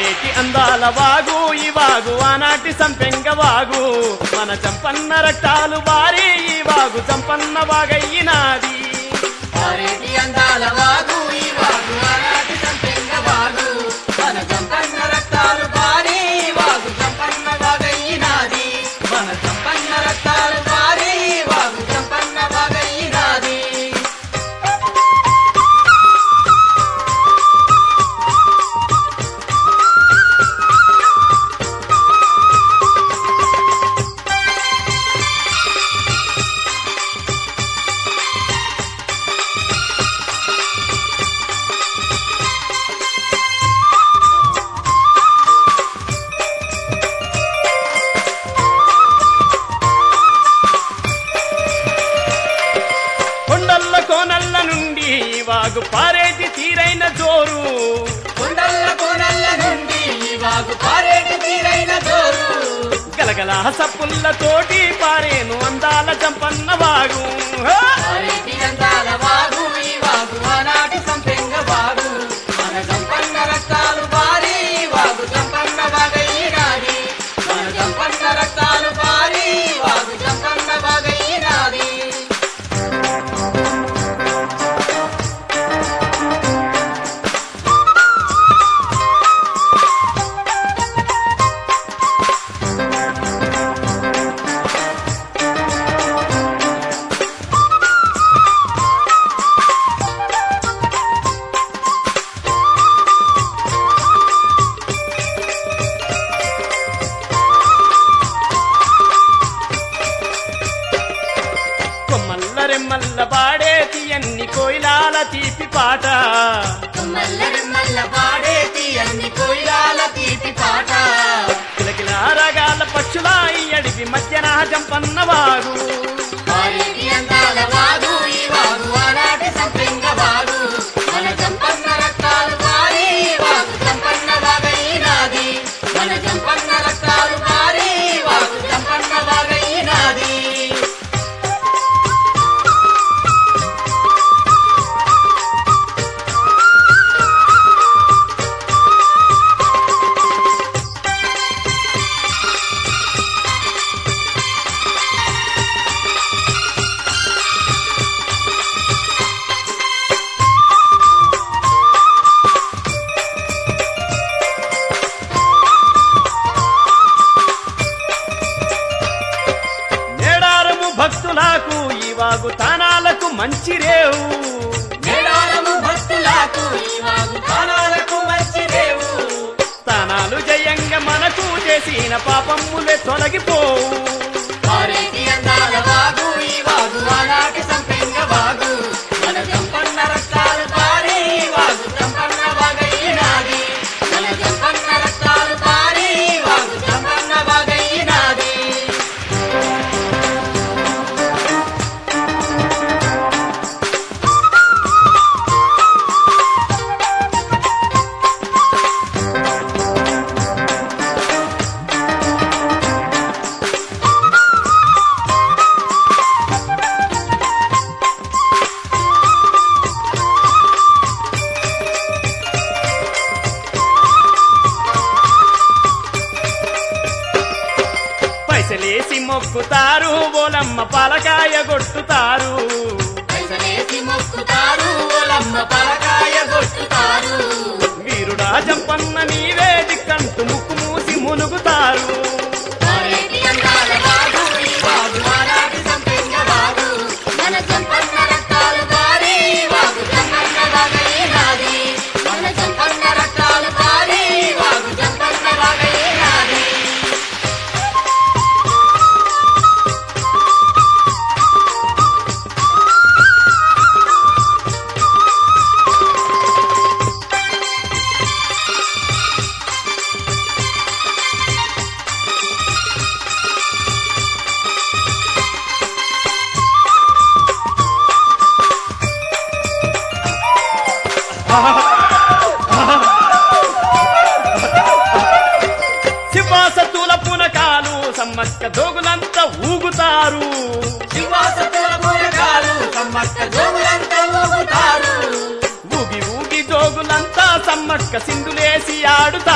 పారేటి అందాల వాగు ఈ వాగు ఆనాటి సంపెంగ వాగు మన చంపన్న రక్తాలు బారి ఈ వాగు చంపన్న వాగయ్యినాది పారేటి అందాల వాగు ఈ వాగు ఆనాటి సంపెంగ వాగు మన సంపన్న రక్తాలు పారి ఈ వాగు సంపన్న వాగయ్యినాది మన సంపన్న రక్తాలు పారి ఈ వాగు సంపన్న వాగయ్యినాది కొండల్ల కోనల్ల నుండి ఈ వాగు పారేటి తీరైన జోరు కొండల్ల కోనల్ల నుండి ఈ వాగు పారేటి తీరైన జోరు గలగల సప్పుల్లతోటి పారేను అందాల చంపన్న వాగు హా! పారేటి అందాల వాగు ఈ వాగు ఆనాటి సంపెంగ వాగు మన సంపన్న రక్తాలు పారి ఈ వాగు సంపన్న వాగయ్యినాది మన సంపన్న రక్తాలు పారి ఈ వాగు సంపన్న వాగయ్యినాది కొమ్మల్ల రెమ్మల్ల పాడేటి అన్ని కోయిలాల తీపి పాట మల్ల మల్ల పాడేటి అన్ని కోయిలాల తీపి పాట కిలకిల రగాల పక్షుల ఈ అడివి మధ్యన చంపన్న వాగు పారేటి అందాల వాగు ఈ వాగు ఆనాటి సంపెంగ వాగు మన సంపన్న రక్తాలు పారి ఈ వాగు సంపన్న వాగయ్యినాది మన సంపన్న రక్తాలు పారి ఈ వాగు సంపన్న వాగయ్యినాది నేడారము భక్తులకు ఈ వాగు తానాలకు మంచి రేవు మేడారము భక్తులకు ఈ వాగు ప్రాణాలకు మంచి రేవు తానాలు జయంగా మనకు చేసిన పాపమ్ములే తొలగిపోవు పారేటి అందాల వాగు ఈ వాగు ఆనాటి సంపెంగ వాగు మన సంపన్న రక్తాలు పారి ఈ వాగు సంపన్న వాగయ్యినాది మన సంపన్న రక్తాలు పారి ఈ వాగు సంపన్న వాగయ్యినాది పైసలేసి మొక్కుతారు బోలమ్మ పలకాయ కొట్టుతారు పైసలేసి మొక్కుతారు ఓలమ్మ పలకాయ కొట్టుతారు వీరుడా జంపన్న నీవే దిక్కంటూ ముక్కు మూసి మునుగుతారు పారేటి అందాల వాగు ఈ వాగు ఆనాటి సంపెంగ వాగు మన సంపన్న రక్తాలు పారి ఈ వాగు సంపన్న వాగయ్యినాది మన సంపన్న రక్తాలు పారి ఈ వాగు సంపన్న వాగయ్యినాది శివాసతుల పునకాలు సమ్మక్క జోగులంతా ఊగుతారు శివాసతుల పూరకాలు సమ్మక్క జోగులంతా ఊగుతారు ఊగి ఊగి జోగులంతా సమ్మక్క సింధులేసి ఆడుతారు